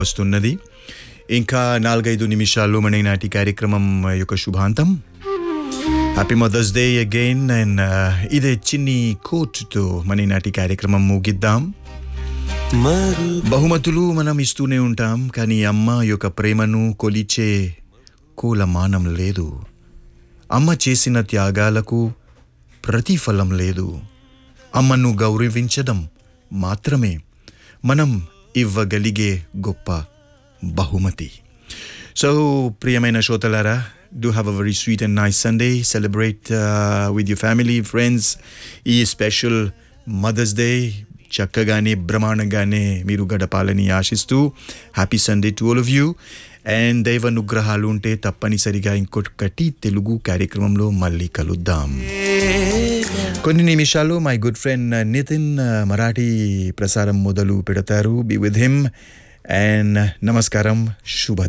వస్తున్నది ఇంకా నాలుగైదు నిమిషాల్లో మన ఈనాటి కార్యక్రమం యొక్క శుభాంతం happy mother's day again and ఇదే చిన్ని కోట్తో మన ఈనాటి కార్యక్రమం ముగిద్దాం బహుమతులు మనం ఇస్తూనే ఉంటాం కానీ అమ్మ యొక్క ప్రేమను కొలిచే కూలమానం లేదు అమ్మ చేసిన త్యాగాలకు ప్రతిఫలం లేదు అమ్మను గౌరవించడం మాత్రమే మనం ఇవ్వగలిగే గొప్ప బహుమతి సో ప్రియమైన శ్రోతలారా do have a very sweet and nice Sunday celebrate with you family friends ఈ స్పెషల్ మదర్స్ డే చక్కగానే బ్రహ్మాండంగానే మీరు గడపాలని ఆశిస్తూ happy Sunday to all of you and దైవ అనుగ్రహాలు ఉంటే తప్పనిసరిగా ఇంకొకటి తెలుగు కార్యక్రమంలో మళ్ళీ కలుద్దాం కొన్ని నిమిషాలు my good friend Nitin Marathi ప్రసారం మొదలు పెడతారు బి విత్ హిమ్ అండ్ నమస్కారం శుభ